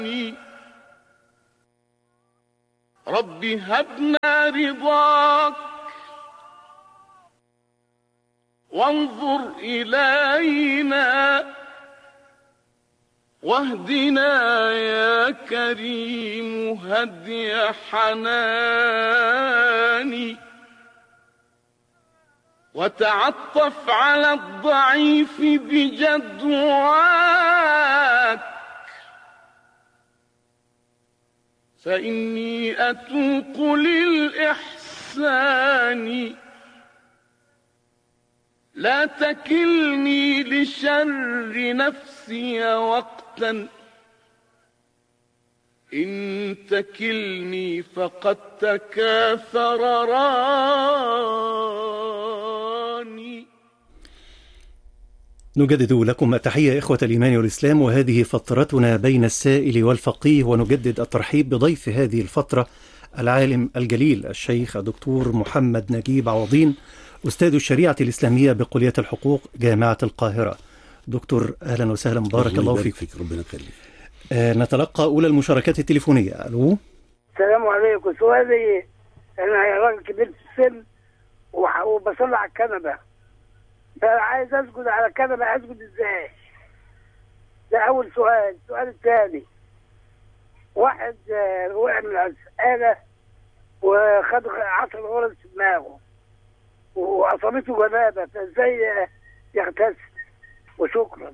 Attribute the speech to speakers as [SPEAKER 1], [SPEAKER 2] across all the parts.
[SPEAKER 1] رب هبنا رضاك وانظر إلينا واهدنا يا كريم هدي حناني وتعطف على الضعيف بجدواك فإني أتوق للإحسان لا تكلني لشر نفسي وقتا إن تكلني فقد تكاثر راني
[SPEAKER 2] نجدد لكم التحية إخوة الإيمان والإسلام وهذه فترتنا بين السائل والفقيه ونجدد الترحيب بضيف هذه الفترة العالم الجليل الشيخ الدكتور محمد نجيب عوضين أستاذ الشريعة الإسلامية بكلية الحقوق جامعة القاهرة دكتور أهلا وسهلا بارك الله فيك
[SPEAKER 3] فيك ربنا يخليك
[SPEAKER 2] آه نتلقى أولى المشاركات التليفونية ألو
[SPEAKER 4] السلام عليكم سؤالي انا راجل كبير في السن وح- وبصلي على الكنبه فعايز اسجد على الكنبه اسجد ازاي؟ ده اول سؤال السؤال الثاني واحد آه، وقع من الآلة وخد عشر غرز في دماغه وأصابته جنابة فازاي آه، يغتسل وشكرا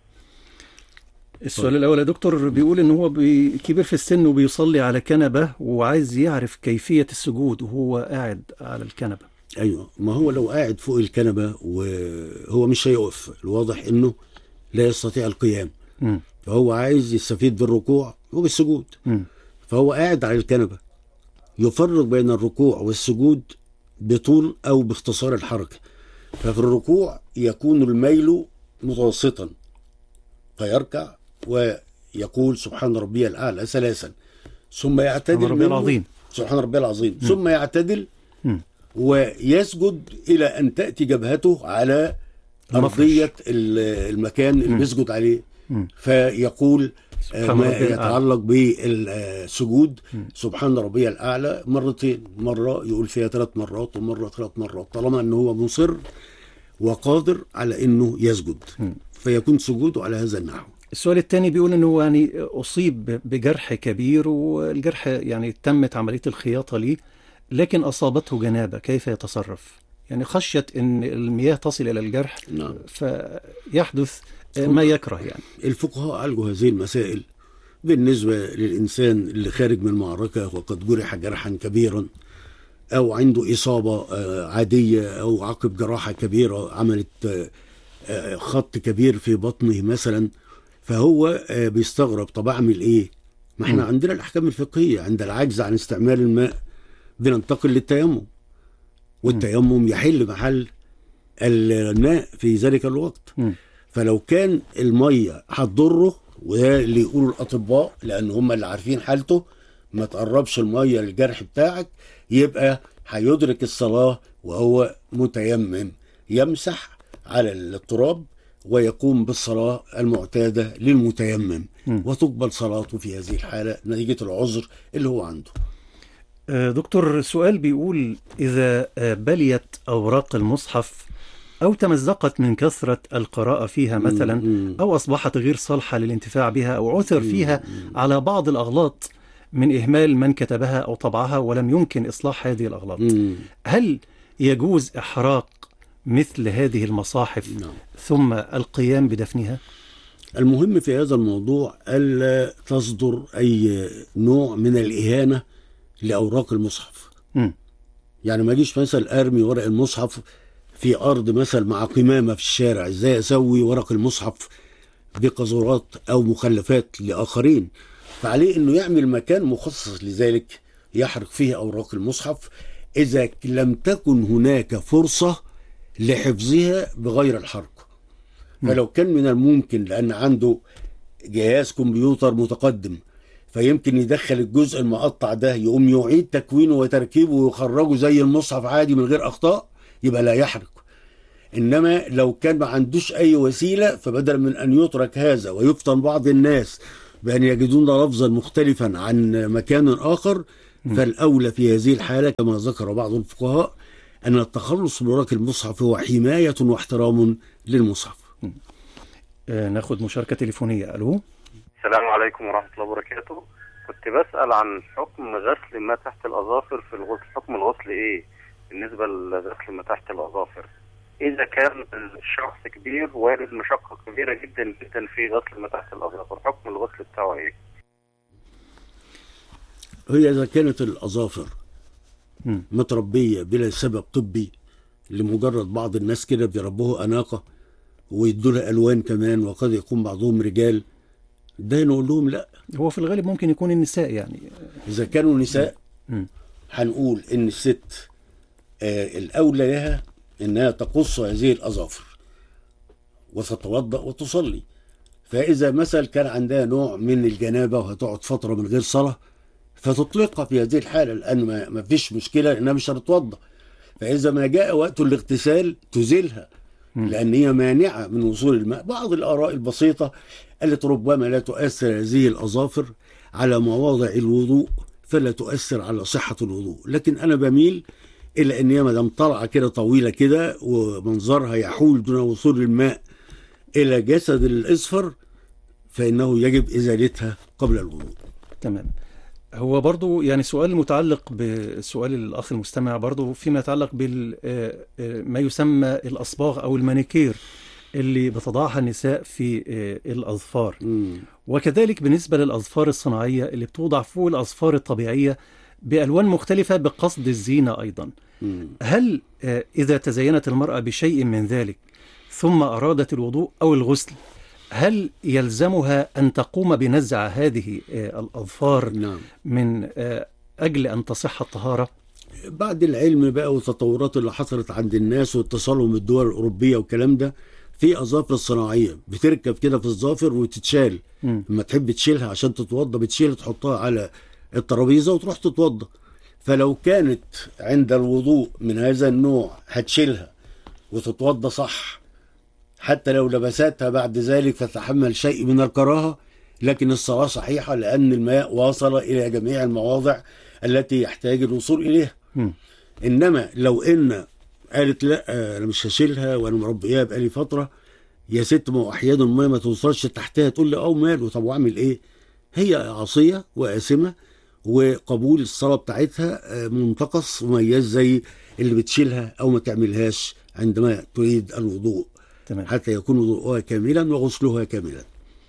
[SPEAKER 2] السؤال الأول يا دكتور بيقول إن هو بي- كبير في السن وبيصلي على كنبة وعايز يعرف كيفية السجود وهو قاعد على الكنبة
[SPEAKER 3] ايوه ما هو لو قاعد فوق الكنبه وهو مش هيقف الواضح انه لا يستطيع القيام
[SPEAKER 2] مم.
[SPEAKER 3] فهو عايز يستفيد بالركوع وبالسجود
[SPEAKER 2] مم.
[SPEAKER 3] فهو قاعد على الكنبه يفرق بين الركوع والسجود بطول او باختصار الحركه ففي الركوع يكون الميل متوسطا فيركع ويقول سبحان ربي الاعلى ثلاثا ثم يعتدل
[SPEAKER 2] سبحان ربي
[SPEAKER 3] منه-
[SPEAKER 2] العظيم.
[SPEAKER 3] سبحان ربي العظيم ثم يعتدل
[SPEAKER 2] مم.
[SPEAKER 3] ويسجد الى ان تاتي جبهته على
[SPEAKER 2] المفرش.
[SPEAKER 3] ارضيه ال- المكان اللي بيسجد عليه
[SPEAKER 2] مم.
[SPEAKER 3] فيقول آه،
[SPEAKER 2] سبحان
[SPEAKER 3] ما
[SPEAKER 2] ربي الأعلى.
[SPEAKER 3] يتعلق بالسجود سبحان ربي الاعلى مرتين مره يقول فيها ثلاث مرات ومره ثلاث مرات طالما انه هو مصر وقادر على انه يسجد فيكون سجوده على هذا النحو
[SPEAKER 2] السؤال الثاني بيقول انه يعني اصيب بجرح كبير والجرح يعني تمت عمليه الخياطه ليه لكن اصابته جنابه كيف يتصرف؟ يعني خشيه ان المياه تصل الى الجرح
[SPEAKER 3] نعم.
[SPEAKER 2] فيحدث ما يكره يعني
[SPEAKER 3] الفقهاء عالجوا هذه المسائل بالنسبة للإنسان اللي خارج من معركة وقد جرح جرحا كبيرا أو عنده إصابة آه، عادية أو عقب جراحة كبيرة عملت آه، آه، خط كبير في بطنه مثلا فهو آه، بيستغرب طب أعمل إيه؟ ما احنا عندنا الأحكام الفقهية عند العجز عن استعمال الماء بننتقل للتيمم والتيمم يحل محل الماء في ذلك الوقت
[SPEAKER 2] مم.
[SPEAKER 3] فلو كان الميه هتضره وده اللي يقوله الاطباء لان هم اللي عارفين حالته ما تقربش الميه للجرح بتاعك يبقى هيدرك الصلاه وهو متيمم يمسح على التراب ويقوم بالصلاه المعتاده للمتيمم وتقبل صلاته في هذه الحاله نتيجه العذر اللي هو عنده
[SPEAKER 2] آه، دكتور سؤال بيقول إذا آه، بليت أوراق المصحف أو تمزقت من كثرة القراءة فيها مثلا
[SPEAKER 3] مم.
[SPEAKER 2] أو أصبحت غير صالحة للانتفاع بها أو عثر فيها على بعض الأغلاط من إهمال من كتبها أو طبعها ولم يمكن إصلاح هذه الأغلاط
[SPEAKER 3] مم.
[SPEAKER 2] هل يجوز إحراق مثل هذه المصاحف
[SPEAKER 3] نعم.
[SPEAKER 2] ثم القيام بدفنها؟
[SPEAKER 3] المهم في هذا الموضوع ألا تصدر أي نوع من الإهانة لأوراق المصحف
[SPEAKER 2] مم.
[SPEAKER 3] يعني ما اجيش مثلا ارمي ورق المصحف في ارض مثلا مع قمامه في الشارع ازاي اسوي ورق المصحف بقذورات او مخلفات لاخرين فعليه انه يعمل مكان مخصص لذلك يحرق فيه اوراق المصحف اذا لم تكن هناك فرصه لحفظها بغير الحرق فلو كان من الممكن لان عنده جهاز كمبيوتر متقدم فيمكن يدخل الجزء المقطع ده يقوم يعيد تكوينه وتركيبه ويخرجه زي المصحف عادي من غير اخطاء يبقى لا يحرق انما لو كان ما عندوش اي وسيله فبدل من ان يترك هذا ويفتن بعض الناس بأن يجدون لفظا مختلفا عن مكان آخر فالأولى في هذه الحالة كما ذكر بعض الفقهاء أن التخلص من ورق المصحف هو حماية واحترام للمصحف
[SPEAKER 2] آه، ناخد مشاركة تليفونية ألو
[SPEAKER 5] السلام عليكم ورحمة الله وبركاته كنت بسأل عن حكم غسل ما تحت الأظافر في الغسل حكم الغسل إيه بالنسبة لغسل ما تحت الأظافر إذا كان الشخص كبير وارد مشقة كبيرة جدا جدا في غسل ما تحت الأظافر حكم الغسل بتاعه إيه
[SPEAKER 3] هي إذا كانت الأظافر
[SPEAKER 2] مم.
[SPEAKER 3] متربية بلا سبب طبي لمجرد بعض الناس كده بيربوها أناقة ويدوا لها ألوان كمان وقد يكون بعضهم رجال ده نقول لهم لا
[SPEAKER 2] هو في الغالب ممكن يكون النساء يعني
[SPEAKER 3] إذا كانوا نساء
[SPEAKER 2] مم.
[SPEAKER 3] هنقول إن الست آه الأولى لها إنها تقص هذه الأظافر وتتوضأ وتصلي فإذا مثلا كان عندها نوع من الجنابة وهتقعد فترة من غير صلاة فتطلقها في هذه الحالة لأن ما ما فيش مشكلة إنها مش هتتوضأ فإذا ما جاء وقت الاغتسال تزيلها لأن هي مانعة من وصول الماء بعض الآراء البسيطة قالت ربما لا تؤثر هذه الأظافر على مواضع الوضوء فلا تؤثر على صحة الوضوء لكن أنا بميل إلى أن هي مدام طالعة كده طويلة كده ومنظرها يحول دون وصول الماء إلى جسد الإصفر فإنه يجب إزالتها قبل الوضوء
[SPEAKER 2] تمام هو برضو يعني سؤال متعلق بسؤال الأخ المستمع برضو فيما يتعلق بال آه، آه، ما يسمى الأصباغ أو المانيكير اللي بتضعها النساء في آه، الأظفار
[SPEAKER 3] مم.
[SPEAKER 2] وكذلك بالنسبة للأظفار الصناعية اللي بتوضع فوق الأظفار الطبيعية بألوان مختلفة بقصد الزينة أيضا
[SPEAKER 3] مم.
[SPEAKER 2] هل آه، إذا تزينت المرأة بشيء من ذلك ثم أرادت الوضوء أو الغسل هل يلزمها أن تقوم بنزع هذه آه، الأظفار
[SPEAKER 3] نعم
[SPEAKER 2] من آه، أجل أن تصح الطهارة؟
[SPEAKER 3] بعد العلم بقى والتطورات اللي حصلت عند الناس واتصالهم بالدول الأوروبية والكلام ده في أظافر صناعية بتركب كده في الظافر وتتشال
[SPEAKER 2] مم.
[SPEAKER 3] لما تحب تشيلها عشان تتوضى بتشيل تحطها على الترابيزة وتروح تتوضى فلو كانت عند الوضوء من هذا النوع هتشيلها وتتوضى صح حتى لو لبستها بعد ذلك تتحمل شيء من الكراهة لكن الصلاة صحيحة لأن الماء وصل إلى جميع المواضع التي يحتاج الوصول إليها
[SPEAKER 2] مم.
[SPEAKER 3] انما لو ان قالت لا آه، انا مش هشيلها وانا مربياها بقالي فتره يا ست ما هو احيانا الميه ما توصلش تحتها تقول لي اه ماله طب واعمل ايه؟ هي عاصيه وآثمه وقبول الصلاه بتاعتها آه، منتقص مميز زي اللي بتشيلها او ما تعملهاش عندما تريد الوضوء
[SPEAKER 2] تمام
[SPEAKER 3] حتى يكون وضوءها كاملا وغسلها كاملا.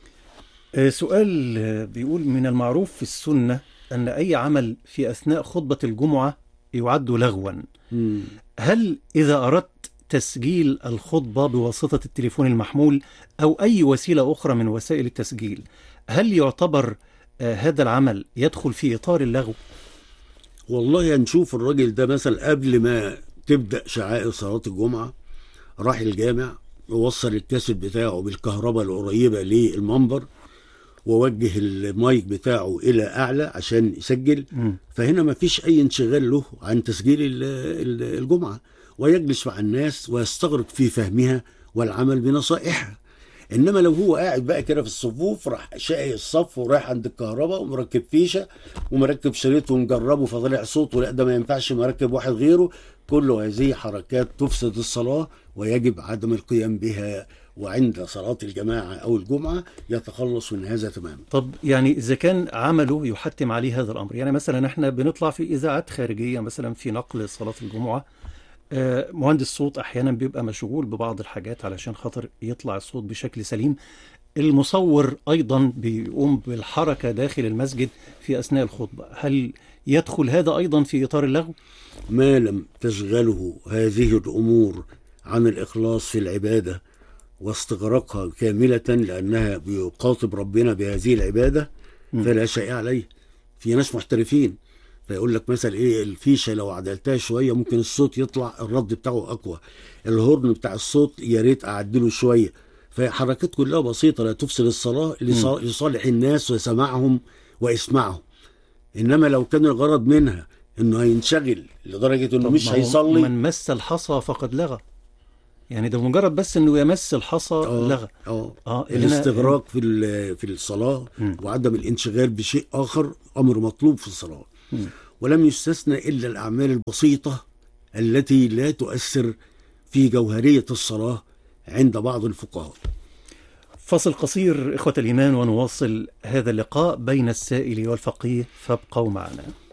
[SPEAKER 2] آه، سؤال آه، بيقول من المعروف في السنة أن أي عمل في أثناء خطبة الجمعة يعد لغوا
[SPEAKER 3] مم.
[SPEAKER 2] هل إذا أردت تسجيل الخطبة بواسطة التليفون المحمول أو أي وسيلة أخرى من وسائل التسجيل هل يعتبر آه، هذا العمل يدخل في إطار اللغو؟
[SPEAKER 3] والله هنشوف الراجل ده مثلا قبل ما تبدأ شعائر صلاة الجمعة راح الجامع ووصل الكاسيت بتاعه بالكهرباء القريبة للمنبر ووجه المايك بتاعه إلى أعلى عشان يسجل
[SPEAKER 2] مم.
[SPEAKER 3] فهنا ما فيش أي انشغال له عن تسجيل ال- ال- الجمعة ويجلس مع الناس ويستغرق في فهمها والعمل بنصائحها انما لو هو قاعد بقى كده في الصفوف راح شاقي الصف ورايح عند الكهرباء ومركب فيشه ومركب شريط ومجربه فطلع صوته لا ده ما ينفعش مركب واحد غيره كل هذه حركات تفسد الصلاه ويجب عدم القيام بها وعند صلاه الجماعه او الجمعه يتخلص من هذا تماما
[SPEAKER 2] طب يعني إذا كان عمله يحتم عليه هذا الأمر يعني مثلا احنا بنطلع في إذاعات خارجية مثلا في نقل صلاة الجمعة آه، مهندس صوت أحيانا بيبقى مشغول ببعض الحاجات علشان خاطر يطلع الصوت بشكل سليم المصور أيضا بيقوم بالحركة داخل المسجد في أثناء الخطبة هل يدخل هذا أيضا في إطار اللغو؟
[SPEAKER 3] ما لم تشغله هذه الامور عن الاخلاص في العباده واستغراقها كامله لانها بيقاطب ربنا بهذه العباده فلا شيء عليه في ناس محترفين فيقول لك مثلا ايه الفيشه لو عدلتها شويه ممكن الصوت يطلع الرد بتاعه اقوى الهورن بتاع الصوت يا ريت اعدله شويه فهي حركات كلها بسيطه لا تفسد الصلاه لص- لصالح الناس وسماعهم واسماعهم انما لو كان الغرض منها انه هينشغل لدرجه انه
[SPEAKER 2] طب
[SPEAKER 3] مش
[SPEAKER 2] ما هو
[SPEAKER 3] هيصلي
[SPEAKER 2] من مس الحصى فقد لغى يعني ده مجرد بس انه يمس الحصى لغى
[SPEAKER 3] اه
[SPEAKER 2] اه هنا-
[SPEAKER 3] الاستغراق في ال- في الصلاه
[SPEAKER 2] مم.
[SPEAKER 3] وعدم الانشغال بشيء اخر امر مطلوب في الصلاه
[SPEAKER 2] مم.
[SPEAKER 3] ولم يستثنى الا الاعمال البسيطه التي لا تؤثر في جوهريه الصلاه عند بعض الفقهاء
[SPEAKER 2] فاصل قصير إخوة الإيمان ونواصل هذا اللقاء بين السائل والفقيه فابقوا معنا